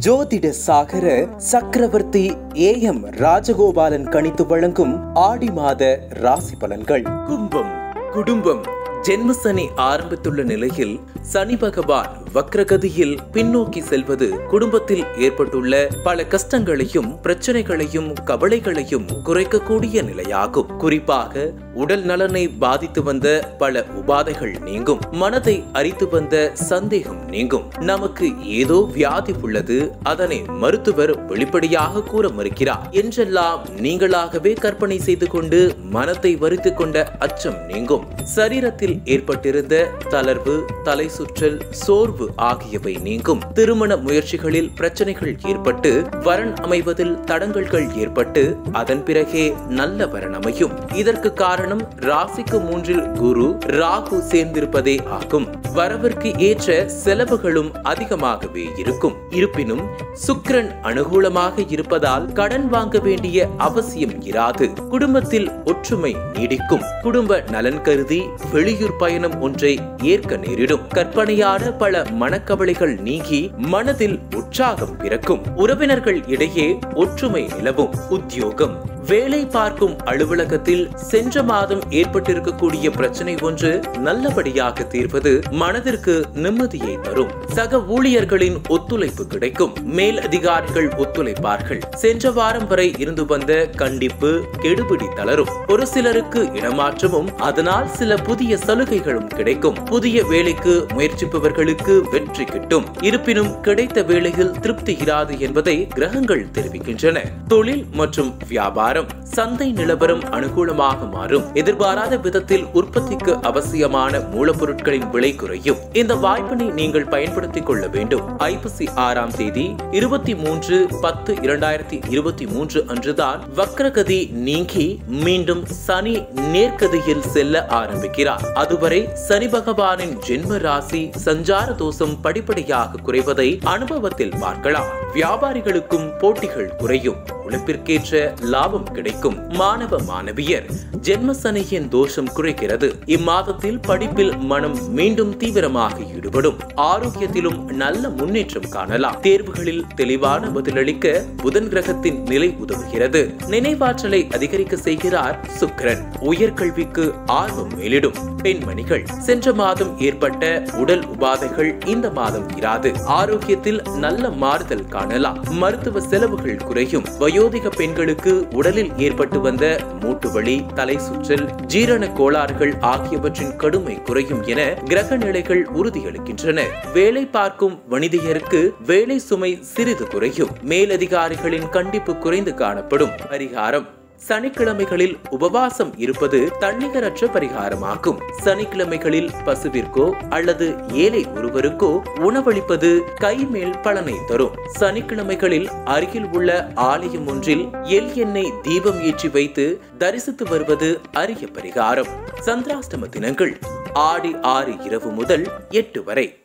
ஜோதிட சாகர சக்கரவர்த்தி A M Rajagopalan கணித்து வழங்கும் ஆடி மாத ராசி பலன்கள் கும்பம் குடும்பம் ஜென்மசனி ஆரம்பித்துள்ள நிலையில் சனி பகவான் வக்ரகதியில் பின்னோக்கி செல்வது குடும்பத்தில் ஏற்பட்டுள்ள பல கஷ்டங்களையும் பிரச்சனைகளையும் கவலைகளையும் குறைக்கக்கூடிய நிலையாகும் குறிப்பாக உடல் நலனை பாதித்து வந்த பல உபாதைகள் நீங்கும் மனதை அரித்து வந்த சந்தேகம் நீங்கும் நமக்கு ஏதோ வியாதி உள்ளது அதனை மருத்துவர் வெளிப்படையாக கூற மறுக்கிறார் என்றெல்லாம் நீங்களாகவே கற்பனை செய்து கொண்டு மனத்தை வரித்துக் கொண்ட அச்சம் நீங்கும் சரீரத்தில் ஏற்பட்டிருந்த தளர்வு தலை சுற்றல் சோர்வு ஆகியவை நீங்கும் திருமண முயற்சிகளில் பிரச்சனைகள் ஏற்பட்டு வரன் அமைவதில் தடங்கல்கள் ஏற்பட்டு அதன் பிறகே நல்ல வரன் அமையும் இதற்கு காரணம் ராசிக்கு மூன்றில் குரு ராகு சேர்ந்திருப்பதே ஆகும் வரவிற்கு ஏற்ற செலவுகளும் அதிகமாகவே இருக்கும் இருப்பினும் சுக்கிரன் அனுகூலமாக இருப்பதால் கடன் வாங்க வேண்டிய அவசியம் இராது குடும்பத்தில் ஒற்றுமை நீடிக்கும் குடும்ப நலன் கருதி வெளியூர் பயணம் ஒன்றை ஏற்க நேரிடும் கற்பனையான பல மனக்கவலைகள் நீங்கி மனதில் உற்சாகம் பிறக்கும் உறவினர்கள் இடையே ஒற்றுமை நிலவும் உத்தியோகம் வேலை பார்க்கும் அலுவலகத்தில் சென்ற மாதம் ஏற்பட்டிருக்கக்கூடிய பிரச்சனை ஒன்று நல்லபடியாக தீர்வது மனதிற்கு நிம்மதியை தரும் சக ஊழியர்களின் ஒத்துழைப்பு கிடைக்கும் மேல் அதிகாரிகள் ஒத்துழைப்பார்கள் சென்ற வாரம் வரை இருந்து வந்த கண்டிப்பு கெடுபிடி தளரும் ஒரு சிலருக்கு இடமாற்றமும் அதனால் சில புதிய சலுகைகளும் கிடைக்கும் புதிய வேலைக்கு முயற்சிப்பவர்களுக்கு வெற்றி கிட்டும் இருப்பினும் கிடைத்த வேலையில் திருப்தி இராது என்பதை கிரகங்கள் தெரிவிக்கின்றன தொழில் மற்றும் வியாபாரம் சந்தை நிலவரம் அனுகூலமாக மாறும் எதிர்பாராத விதத்தில் உற்பத்திக்கு அவசியமான மூலப்பொருட்களின் விலை குறையும் இந்த வாய்ப்பினை நீங்கள் பயன்படுத்திக் கொள்ள வேண்டும் ஐப்பசி ஆறாம் தேதி இருபத்தி மூன்று பத்து இரண்டாயிரத்தி இருபத்தி மூன்று அன்றுதான் வக்ரகதி நீங்கி மீண்டும் சனி நேர்கதியில் செல்ல ஆரம்பிக்கிறார் அதுவரை சனி பகவானின் ஜென்ம ராசி சஞ்சார தோஷம் படிப்படியாக குறைவதை அனுபவத்தில் பார்க்கலாம் வியாபாரிகளுக்கும் போட்டிகள் குறையும் உழைப்பிற்கேற்ற லாபம் கிடைக்கும் மாணவ மாணவியர் ஜென்ம சனியின் தோஷம் குறைகிறது இம்மாதத்தில் படிப்பில் மனம் மீண்டும் தீவிரமாக ஈடுபடும் ஆரோக்கியத்திலும் நல்ல முன்னேற்றம் காணலாம் தேர்வுகளில் தெளிவான பதிலளிக்க புதன் கிரகத்தின் நிலை உதவுகிறது நினைவாற்றலை அதிகரிக்க செய்கிறார் சுக்கிரன் உயர்கல்விக்கு ஆர்வம் மேலிடும் பெண்மணிகள் சென்ற மாதம் ஏற்பட்ட உடல் உபாதைகள் இந்த மாதம் இராது ஆரோக்கியத்தில் நல்ல மாறுதல் காணலாம் மருத்துவ செலவுகள் குறையும் வயோதிக பெண்களுக்கு உடலில் ஏற்பட்டு வந்த மூட்டு வலி தலை சுற்றல் ஜீரண கோளாறுகள் ஆகியவற்றின் கடுமை குறையும் என கிரக நிலைகள் உறுதியளிக்கின்றன வேலை பார்க்கும் வனிதையருக்கு வேலை சுமை சிறிது குறையும் மேலதிகாரிகளின் கண்டிப்பு குறைந்து காணப்படும் பரிகாரம் சனிக்கிழமைகளில் உபவாசம் இருப்பது தன்னிகரற்ற பரிகாரமாகும் சனிக்கிழமைகளில் பசுவிற்கோ அல்லது ஏழை ஒருவருக்கோ உணவளிப்பது கைமேல் பலனை தரும் சனிக்கிழமைகளில் அருகில் உள்ள ஆலயம் ஒன்றில் எல் எண்ணெய் தீபம் ஏற்றி வைத்து தரிசித்து வருவது அரிய பரிகாரம் சந்திராஷ்டம தினங்கள் ஆடி ஆறு இரவு முதல் எட்டு வரை